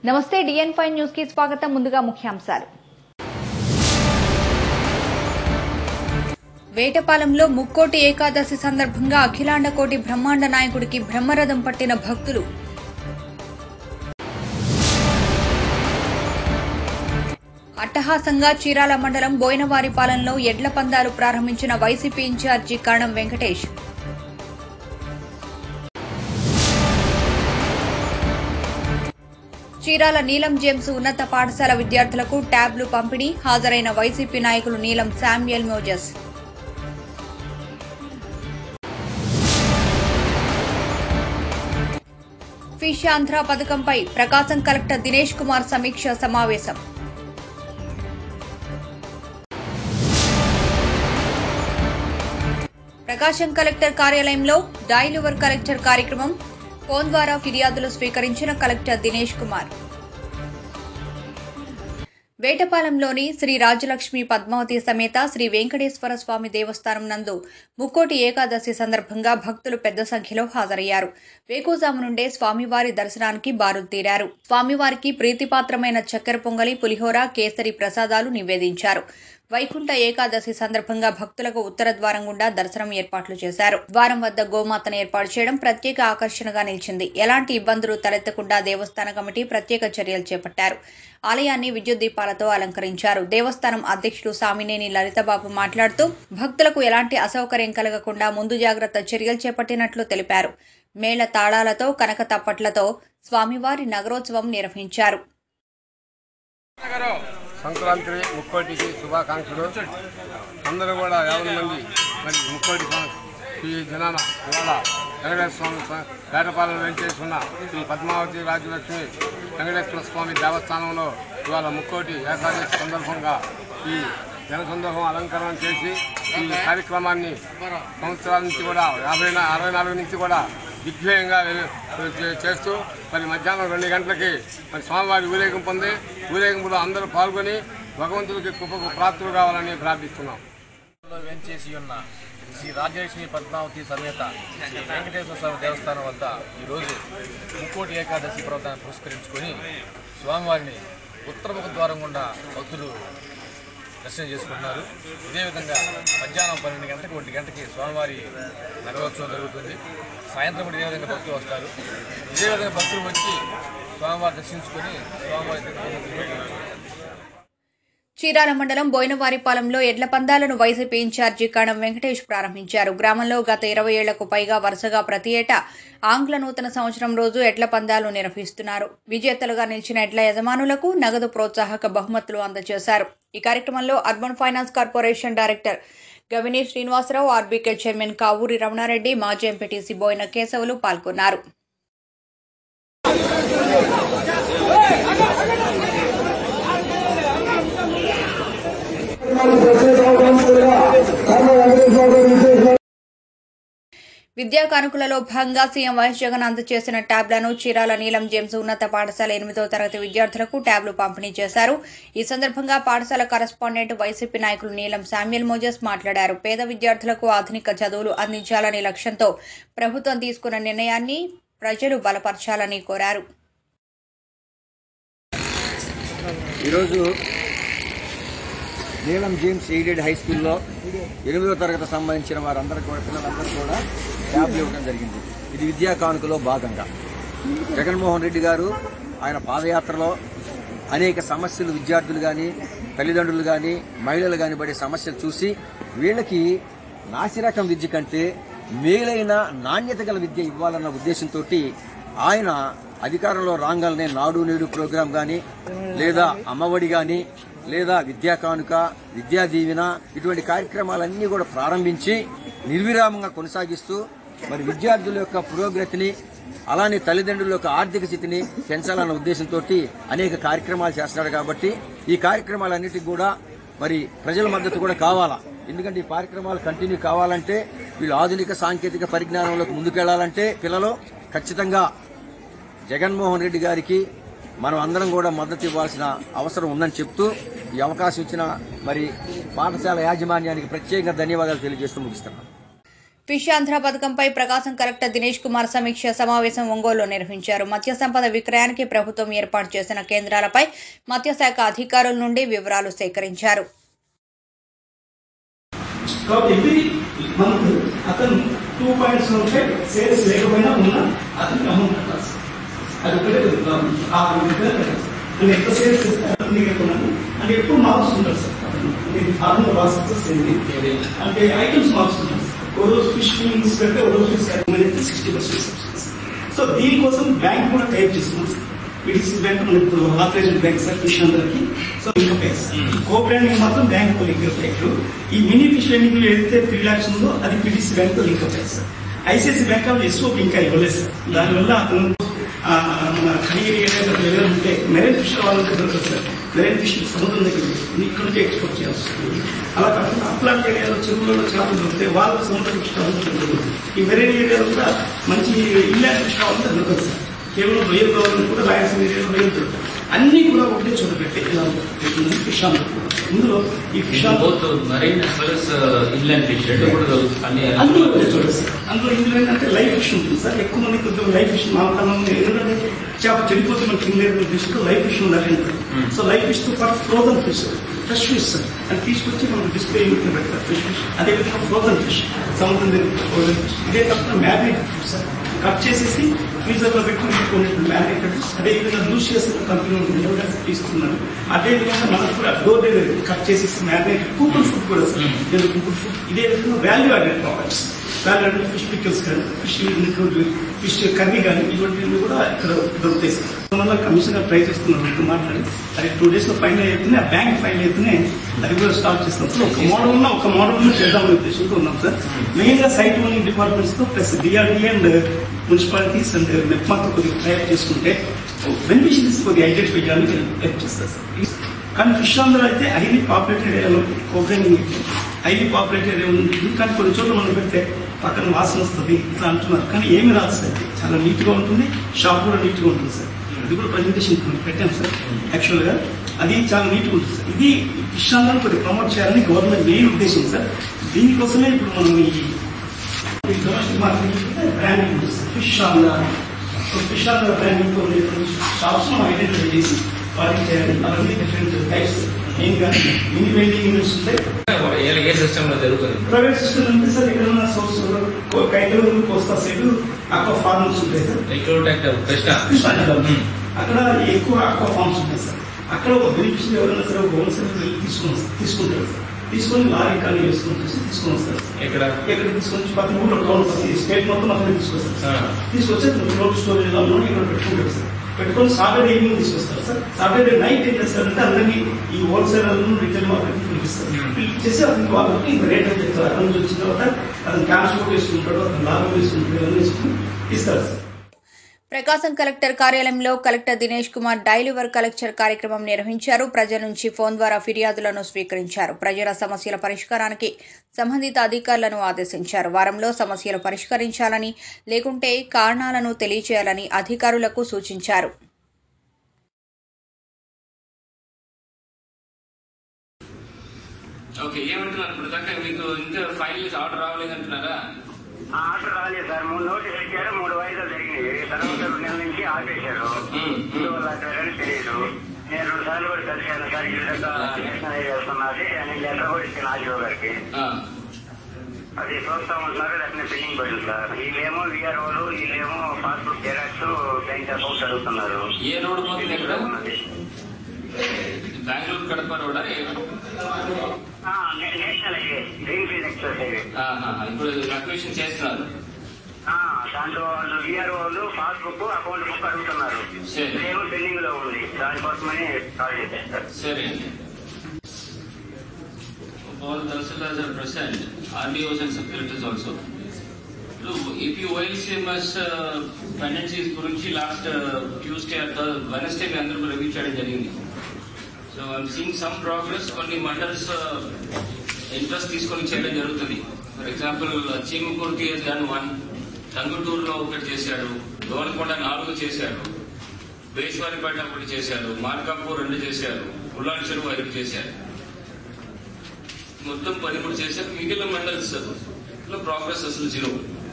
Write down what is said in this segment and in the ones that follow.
నమస్తే డిఎన్ five news కి స్వాగతం ముందుగా ముఖ్యాంశాలు వేటపాలెంలో ముక్కోటి ఏకాదశి సందర్భంగా అఖిలాండ కోటి బ్రహ్మాండ నాయకుడికి బ్రహ్మరథం పట్టిన భక్తులు అట్టహాసంగా చీరాల మండలం బోయినవారిపాలెంలో ఎడ్ల పందాలు ప్రారంభించిన వైసీపీ ఇన్ఛార్జి కరణం వెంకటేష్ చీరాల నీలం జేమ్స్ ఉన్నత పాఠశాల విద్యార్థులకు ట్యాబ్లు పంపిణీ హాజరైన వైసీపీ నాయకులు Neelam Samuel Moses fish Andhra పథకంపై ప్రకాశం కలెక్టర్ దినేష్ కుమార్ సమీక్ష సమావేశం ప్రకాశం కలెక్టర్ కార్యాలయంలో డైలివర్ కలెక్టర్ కార్యక్రమం ఫోన్ ద్వారా ఫిర్యాదులు స్వీకరించిన కలెక్టర్ దినేష్ కుమార్ వేటపాలెంలోని శ్రీ రాజలక్ష్మి పద్మావతి సమేత శ్రీ వెంకటేశ్వర స్వామి దేవస్థానం నందు ముక్కోటి ఏకాదశి సందర్భంగా భక్తులు పెద్ద సంఖ్యలో హాజరయ్యారు వేకుజాము నుండే స్వామివారి దర్శనానికి బారుతీరారు స్వామివారికి ప్రీతిపాత్రమైన చక్కెర పొంగలి పులిహోర కేసరి ప్రసాదాలు నివేదించారు వైకుంఠ ఏకాదశి సందర్భంగా భక్తులకు ఉత్తర ద్వారం గుండా దర్శనం ఏర్పాట్లు చేశారు ద్వారం వద్ద గోమాతను ఏర్పాటు చేయడం ప్రత్యేక ఆకర్షణగా నిలిచింది ఎలాంటి ఇబ్బందులు తలెత్తకుండా దేవస్థాన కమిటీ ప్రత్యేక చర్యలు చేపట్టారు ఆలయాన్ని విద్యుత్ దీపాలతో అలంకరించారు దేవస్థానం అధ్యక్షుడు సామినేని లలితబాబు మాట్లాడుతూ భక్తులకు ఎలాంటి అసౌకర్యం కలగకుండా ముందు జాగ్రత్త చర్యలు చేపట్టినట్లు తెలిపారు మేళ తాళాలతో కనక తప్పట్లతో స్వామివారి నగరోత్సవం నిర్వహించారు సంక్రాంతి ముక్కోటికి శుభాకాంక్షలు అందరూ కూడా యాభై మంది మరి ముక్కోటి సం- ఈ దినాన ఇవాళ వెంకటేశ్వర స్వామి స- వేటపాలెం వెంకటేశ్వర శ్రీ పద్మావతి రాజలక్ష్మి వెంకటేశ్వర స్వామి దేవస్థానంలో ఇవాళ ముక్కోటి ఏకాదశి సందర్భంగా ఈ జనసందోహం అలంకరణ చేసి ఈ కార్యక్రమాన్ని సంవత్సరాల నుంచి కూడా యాభై నా- అరవై నాలుగు నుంచి కూడా దిగ్విజయంగా వెలు- చే- చేస్తూ మరి మధ్యాహ్నం రెండు గంటలకి మరి స్వామివారి ఊరేగింపు పొంది ఊరేగింపులో అందరూ పాల్గొని భగవంతుడికి కృపకు ప్రాప్తులు కావాలని ప్రార్థిస్తున్నాం లో వేంచేసి ఉన్న శ్రీ రాజలక్ష్మి పద్మావతి సమేత శ్రీ వెంకటేశ్వర స్వామి దేవస్థానం వద్ద ఈరోజు ముక్కోటి ఏకాదశి పర్వతాన్ని పురస్కరించుకొని స్వామివారిని ఉత్తరముఖ ద్వారం గుండా భక్తులు దర్శనం చేసుకుంటున్నారు ఇదే విధంగా మధ్యాహ్నం పన్నెండు గంటలకు ఒంటి గంటకి స్వామివారి నగరోత్సవం జరుగుతుంది సాయంత్రం కూడా ఇదే విధంగా భక్తులు వస్తారు ఇదే విధంగా భక్తులు వచ్చి స్వామివారి దర్శించుకొని స్వామివారి దగ్గర చీరాల మండలం బోయినవారిపాలెంలో ఎడ్ల పందాలను వైసీపీ ఇన్ఛార్జి కణం వెంకటేష్ ప్రారంభించారు గ్రామంలో గత ఇరవై ఏళ్లకు పైగా వరుసగా ప్రతి ఏటా ఆంగ్ల నూతన సంవత్సరం రోజు ఎడ్ల పందాలు నిర్వహిస్తున్నారు విజేతలుగా నిలిచిన ఎడ్ల యజమానులకు నగదు ప్రోత్సాహక బహుమతులు అందజేశారు ఈ కార్యక్రమంలో urban finance corporation director Gavini Srinivasarao RBK chairman Kavuri Ramanareddy మాజీ ఎంపీటీసీ బోయిన కేశవులు పాల్గొన్నారు విద్యా కానుకలలో భాగంగా సీఎం వైఎస్ జగన్ అందజేసిన ట్యాబ్లను చీరాల నీలం జేమ్స్ ఉన్నత పాఠశాల ఎనిమిదో తరగతి విద్యార్థులకు ట్యాబ్లు పంపిణీ చేశారు ఈ సందర్భంగా పాఠశాల కరస్పాండెంట్ వైసీపీ నాయకులు నీలం శామ్యుల్ మోజస్ మాట్లాడారు పేద విద్యార్థులకు ఆధునిక చదువులు అందించాలనే లక్ష్యంతో ప్రభుత్వం తీసుకున్న నిర్ణయాన్ని ప్రజలు బలపరచాలని కోరారు ఈరోజు నీలం జేమ్స్ ఎయిడెడ్ హై స్కూల్లో ఎనిమిదో తరగతి సంబంధించిన వారందరికీ కూడా పిల్లలందరూ కూడా ట్యాబ్లు ఇవ్వడం జరిగింది ఇది విద్యా కానుకలో భాగంగా జగన్మోహన్ రెడ్డి గారు ఆయన పాదయాత్రలో అనేక సమస్యలు విద్యార్థులు కానీ తల్లిదండ్రులు కానీ మహిళలు కానీ పడే సమస్యలు చూసి వీళ్ళకి నాసిరకం విద్య కంటే మేలైన నాణ్యత గల విద్య ఇవ్వాలన్న ఉద్దేశంతో ఆయన అధికారంలో రాగానే నాడు నేడు ప్రోగ్రాం కానీ లేదా అమ్మఒడి కానీ లేదా విద్యా కానుక విద్యా దీవెన ఇటువంటి కార్యక్రమాలన్నీ కూడా ప్రారంభించి నిర్విరామంగా కొనసాగిస్తూ మరి విద్యార్థుల యొక్క పురోగతిని అలానే తల్లిదండ్రుల యొక్క ఆర్థిక స్థితిని పెంచాలన్న ఉద్దేశంతో అనేక కార్యక్రమాలు చేస్తున్నాడు కాబట్టి ఈ కార్యక్రమాలన్నిటికీ కూడా మరి ప్రజల మద్దతు కూడా కావాలా ఎందుకంటే ఈ కార్యక్రమాలు కంటిన్యూ కావాలంటే వీళ్ళు ఆధునిక సాంకేతిక పరిజ్ఞానంలోకి ముందుకెళ్లాలంటే పిల్లలు ఖచ్చితంగా జగన్మోహన్ రెడ్డి గారికి మనం అందరం కూడా మద్దతు ఇవ్వాల్సిన అవసరం ఉందని చెప్తూ ఈ అవకాశం ఇచ్చిన మరి పాఠశాల యాజమాన్యానికి ప్రత్యేకంగా ధన్యవాదాలు తెలియజేస్తూ ముగిస్తున్నాను ఫిషాంధ్ర పథకంపై ప్రకాశం కలెక్టర్ దినేష్ కుమార్ సమీక్ష సమావేశం ఒంగోలులో నిర్వహించారు మత్స్య సంపద విక్రయానికి ప్రభుత్వం ఏర్పాటు చేసిన కేంద్రాలపై మత్స్యశాఖ అధికారుల నుండి వివరాలు సేకరించారు కాబట్టి ఎవ్రీ మంత్ అతను two point seven five sales లేకపోయినా ఉన్నా అతనికి అమౌంట్ కట్టాలి సార్. అది ఒకటే ప్రాబ్లం. ఆ విధంగా కట్టాలి సార్. అంటే ఎంత సేల్స్ అతను లేకున్నాను అంటే ఎప్పుడు మార్క్స్ ఉంటారు సార్ అంటే ఫార్మల్ ప్రాసెస్ ఏంటి అంటే ఐటమ్స్ మార్క్స్ ఉంటారు సార్. ఓ రోజు ఫిష్ ఫిల్లింగ్స్ పెడితే ఓ రోజు ఫిష్ అయితే సిక్స్టీ పర్సెంట్ సబ్సిడీస్ సో దీనికోసం బ్యాంక్ కూడా టైప్ చేస్తున్నాం సార్ విడిసి బ్యాంక్ మన ఇప్పుడు ఆపరేషన్ బ్యాంక్ సార్ ఫిష్ అందరికి సో ఇంకా పే కో బ్రాండింగ్ మాత్రం బ్యాంక్ తో లింక్ అయ్యారు ఈ మినీ ఫిష్ లెండింగ్ ఏదైతే త్రీ లాక్స్ ఉందో అది పిడిసి బ్యాంక్ తో లింక్ అయ్యారు sir ICICI bank of SOP ఇంకా ఇవ్వలేదు సార్ దానివల్ల అతను ఆ, మన ఖనీర్ ఏరియాలో ఏదైనా ఉంటే మెరైన్ ఫిష్ వాళ్ళకి దొరకదు సార్ మెరైన్ ఫిష్ సముద్రం దగ్గర ఉంది. ఇక్కడ నుంచి ఎక్స్పోర్ట్ చేయాల్సి వస్తుంది అలా కాకుండా అట్లాంటి ఏరియాలో చెరువులలో చేపలు దొరికితే వాళ్ళకి సముద్ర ఫిష్ కావాలంటే దొరకదు ఈ మెరైన్ ఏరియాలో కూడా మంచి ఇన్లాండ్ ఫిష్ కావాలంటే దొరకదు సార్ కేవలం రొయ్యలు కావాలని కూడా రాయలసీమ ఏరియాలో రొయ్యలు దొరుకుతాయి అన్ని కూడా ఒకటే చోట పెట్టి ఇలా ఉంటుంది ఫిష్ ఆంధ్ర ఇందులో ఈ fish Andhra both marine as well as inland fish రెండు కూడా దొరుకుతుంది అన్ని అందులో ఒకటే చోట సార్ అందులో ఇందులో ఏంటంటే లైఫ్ ఫిష్ ఉంటుంది సార్ ఎక్కువ మంది కొద్దిగా లైఫ్ ఫిష్ మా కాలం ఎందుకంటే చేప చెడిపోతే మనకి తినలేదు దృష్టిలో లైఫ్ ఫిష్ ఉండాలి సో లైఫ్ ఫిష్ తో పాటు frozen fish fresh fish sir అది తీసుకొచ్చి మనం డిస్ప్లే యూనిట్ పెడతారు ఫ్రెష్ ఫిష్ అదేవిధంగా ఫ్రోజన్ ఫిష్ సముద్రం దగ్గర ఫ్రోజన్ ఫిష్ ఇదే కాకుండా మ్యారినేట్ ఫిష్ సార్ కట్ చేసేసి ఫ్రీజర్ లో పెట్టుకుని కొన్ని మ్యారినేటెడ్ అదేవిధంగా లూసియస్ కంపెనీ ఉంటుంది ఎవరైనా తీసుకున్నారు అదేవిధంగా మనకు కూడా డోర్ డెలివరీ కట్ చేసేసి మ్యారినేటెడ్ కూపన్ ఫుడ్ కూడా సార్ ఇది కూపన్ ఫుడ్ ఇదే విధంగా value added products value added fish pickles కానీ ఫిష్ ఫిష్ కర్రీ కానీ ఇటువంటివి కూడా ఇక్కడ దొరుకుతాయి సార్ మన కమిషనర్ ట్రై చేస్తున్నారు మీతో మాట్లాడి అది టూ డేస్ లో ఫైనల్ అయితేనే ఆ బ్యాంక్ ఫైనల్ అయితేనే అది కూడా స్టార్ట్ చేస్తాం సార్ ఒక మోడల్ ఉన్న ఒక మోడల్ ఉన్న చేద్దామనే ఉద్దేశంతో ఉన్నాం సార్ మెయిన్ గా సైట్ ఓనింగ్ డిపార్ట్మెంట్స్ తో plus DRD and municipalities and మెప్మాతో కొద్దిగా తయారు చేసుకుంటే బెనిఫిషరీస్ కొద్దిగా ఐడెంటిఫై చేయడానికి హెల్ప్ చేస్తారు సార్ కానీ ఫిష్ ఆంధ్ర అయితే హైలీ పాపులేటెడ్ ఏరియాలో కోబ్రైనింగ్ హైలీ పాపులేటెడ్ ఏరియా ఉంది కానీ కొన్ని చోట్ల మనం పెడితే పక్కన వాసన వస్తుంది ఇట్లా అంటున్నారు కానీ ఏమి రాదు సార్ చాలా నీట్ గా ఉంటుంది షాప్ కూడా నీట్ గా ఉంటుంది సార్ ఇది కూడా ప్రజెంటేషన్ పెట్టాం సార్ యాక్చువల్ గా అది చాలా నీట్ గా ఉంటుంది సార్ ఇది ఫిష్ ఆంధ్రాన్ని కొద్దిగా ప్రమోట్ చేయాలని గవర్నమెంట్ మెయిన్ ఉద్దేశం సార్ దీనికోసమే ఇప్పుడు మనం ఈ డొమెస్టిక్ మార్కెట్ బ్రాండింగ్ ఉంటుంది sir. Fish Andhra fish Andhra branding తో షాప్స్ మనం ఐడెంటిఫై చేసి వాటికి చేయాలి అవన్నీ డిఫరెంట్ టైప్స్ మెయిన్ గా మినీ వెల్డింగ్ యూనిట్స్ ఉంటాయి ఏ- ఏ సిస్టమ్ లో జరుగుతుంది ప్రైవేట్ సిస్టమ్ అంటే సార్ ఇక్కడ ఉన్న సోర్స్ కైకలు కోస్తా సైడ్ అక్వా ఫార్మ్స్ ఉంటాయి సార్ రిక్రూట్ కృష్ణ కృష్ణాజిల్లా Hmm. అక్కడ ఎక్కువ అక్వా ఫార్మ్స్ ఉంటాయి సార్ అక్కడ ఒక బెనిఫిషియరీ ఎవరైనా సరే ఒక హోల్సేల్ వెళ్ళి తీసుకుని తీసుకుంటారు సార్ తీసుకొని లారీ కానీ వేసుకొని వచ్చి తీసుకొని వస్తారు సార్ ఇక్కడ ఇక్కడ తీసుకొని ప్రతి ఊళ్ళో టౌన్ ప్రతి స్టేట్ మొత్తం అక్కడ తీసుకొస్తారు సార్ ఆ. తీసుకొచ్చి రోడ్ స్టోరేజ్ లో ఇక్కడ పెట్టుకుంటారు సార్ పెట్టుకొని సాటర్డే ఈవినింగ్ తీసుకొస్తారు సార్ సాటర్డే నైట్ ఏం చేస్తారంటే అందరినీ ఈ హోల్సేల్ రిటైల్ మార్కెట్ పిలిపిస్తారు Hmm. పిలిపించేసి అతనికి వాళ్ళకి ఇంత రేట్ అని చెప్తారు అక్కడ నుంచి వచ్చిన తర్వాత అతను ట్రాన్స్పోర్ట్ వేసుకుంటాడు అతను లాభం వేసుకుంటాడు ఇవన్నీ వేసుకుని ఇస్తారు సార్ ప్రకాశం కలెక్టర్ కార్యాలయంలో collector Dinesh Kumar dial your collector కార్యక్రమం నిర్వహించారు ప్రజల నుంచి ఫోన్ ద్వారా ఫిర్యాదులను స్వీకరించారు ప్రజల సమస్యల పరిష్కారానికి సంబంధిత అధికారులను ఆదేశించారు వారంలో సమస్యలు పరిష్కరించాలని లేకుంటే కారణాలను తెలియచేయాలని అధికారులకు సూచించారు ఓకే ఏమంటున్నారు ఇప్పుడు దాకా మీకు ఇంకా ఫైనల్ ఆర్డర్ రావలేదంటున్నారా ఆర్డర్ రాలేదు సార్ మూడు నోటీసులు ఇచ్చారు మూడు వాయిదాలు జరిగినాయి తర్వాత రెండు నెలల నుంచి ఆపేశారు మ్మ్. అందువల్ల అక్కడ తెలియదు నేను రెండు సార్లు కూడా కలిశాను సార్ ఈ విధంగా నేషనల్ హైవే వస్తున్నది అని లెటర్ కూడా ఇచ్చాను ఆర్జీఓ గారికి ఆ, అది చూస్తా ఉంటున్నారు లేకపోతే పెండింగ్ పడింది సార్ వీళ్ళేమో విఆర్ఓలు వీళ్ళేమో పాస్బుక్ జెరాక్స్ బ్యాంక్ అకౌంట్ అడుగుతున్నారు ఏ రోడ్ పోతుంది ఇక్కడ ఉన్నది. బెంగళూరు కడప రోడా ఏ- ఆ, నే- national highway green field express highway ఆహా, ఇప్పుడు అక్వేషన్ చేస్తున్నారు ఆ, దాంట్లో వాళ్ళు విఆర్ఓలు పాస్బుక్ అకౌంట్ బుక్ అడుగుతున్నారు సరే. ఇదేమో పెండింగ్ లో ఉంది దానికోసమని కాల్ చేశారు సార్ సరే అండి all tahsildars are present, RDOs and sub collectors also. Look, EPOLCMS uh, pendencies గురించి లాస్ట్ ట్యూస్డే అట్లా వెనస్డే మీ అందరూ రివ్యూ చేయడం జరిగింది so I'm seeing some progress కొన్ని మండల్స్ ఇంట్రెస్ట్ తీసుకొని చేయడం జరుగుతుంది ఫర్ ఎగ్జాంపుల్ చీమకుర్తి దాని వన్ టంగుటూరులో ఒకటి చేశాడు దోనకొండ నాలుగు చేశాడు బేస్వారిపేట ఒకటి చేశారు మార్కాపూర్ రెండు చేశారు ఉల్లాల చెరువు ఐదు చేశారు మొత్తం పదమూడు చేశారు మిగిలిన మండల్స్ లో ప్రోగ్రెస్ అసలు zero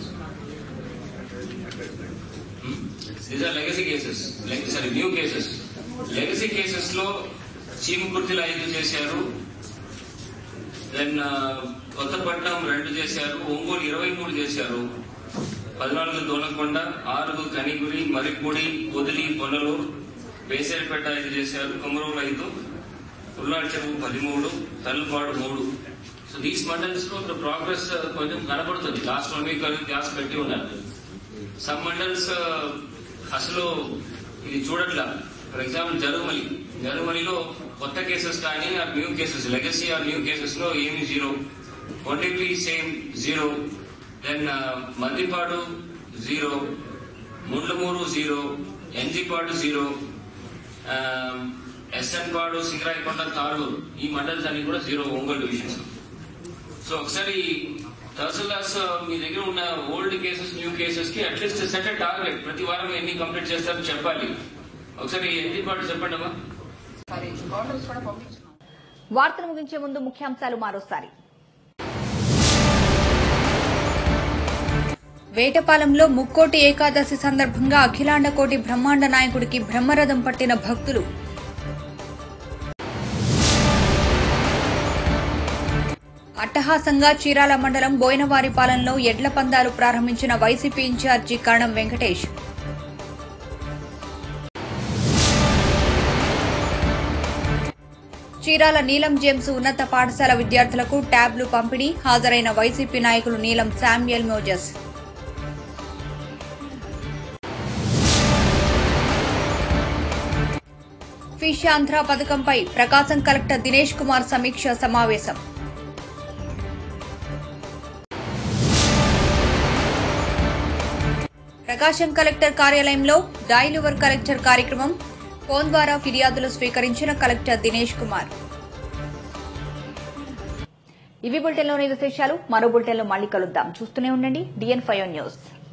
these are legacy cases sorry new cases legacy cases లో చీమకుర్తిలో ఐదు చేశారు దెన్ కొత్తపట్నం రెండు చేశారు ఒంగోలు ఇరవై మూడు చేశారు పద్నాలుగు దోనకొండ ఆరు కనిగురి మరిపూడి పొదిలి పొనలు వేసేరిపేట ఐదు చేశారు కొమరూలు ఐదు ఉల్లాడి చెరువు పదిమూడు తల్లుపాడు మూడు సో దీస్ మండల్స్ లో ప్రోగ్రెస్ కొంచెం కనబడుతుంది లాస్ట్ వన్ వీక్ అనేది గ్యాస్ పెట్టి ఉన్నారు సమ్ మండల్స్ అసలు ఇది చూడట్లా ఫర్ ఎగ్జాంపుల్ జరుగుమలి జరుగుమలిలో కొత్త కేసెస్ కానీ ఆ న్యూ కేసెస్ లెగసీ ఆ న్యూ కేసెస్ లో ఏమి zero Kondapalli same zero then Mandipadu zero Mundlamuru zero NGPadu zero SN Padu Singarayakonda తారూరు ఈ మండల్స్ అన్ని కూడా జీరో ఒంగోలు డివిజన్స్ సో ఒకసారి తహసీల్దార్స్ మీ దగ్గర ఉన్న ఓల్డ్ కేసెస్ న్యూ కేసెస్ కి అట్లీస్ట్ సెట్ టార్గెట్ ప్రతి వారం ఎన్ని కంప్లీట్ చేస్తారో చెప్పాలి ఒకసారి ఎన్ని పాటు చెప్పండి అమ్మా వార్తలు ముగించే ముందు ముఖ్యాంశాలు మరోసారి వేటపాలెంలో ముక్కోటి ఏకాదశి సందర్భంగా అఖిలాండ కోటి బ్రహ్మాండ నాయకుడికి బ్రహ్మరథం పట్టిన భక్తులు అట్టహాసంగా చీరాల మండలం బోయినవారిపాలెంలో ఎడ్ల పందాలు ప్రారంభించిన వైసీపీ ఇన్ఛార్జి కరణం వెంకటేష్ చీరాల నీలం జేమ్స్ ఉన్నత పాఠశాల విద్యార్థులకు ట్యాబ్లు పంపిణీ హాజరైన వైసీపీ నాయకులు Neelam Samuel Moses fish Andhra పథకంపై ప్రకాశం కలెక్టర్ దినేష్ కుమార్ సమీక్ష సమావేశం ప్రకాశం కలెక్టర్ కార్యాలయంలో డైలువర్ కలెక్టర్ కార్యక్రమం ఫోన్ ద్వారా ఫిర్యాదులు స్వీకరించిన కలెక్టర్ దినేష్ కుమార్ ఇవి బులెటిన్లోని విశేషాలు మరో బులెటిన్లో మళ్ళీ కలుద్దాం చూస్తూనే ఉండండి డిఎన్ ఫైవ్ న్యూస్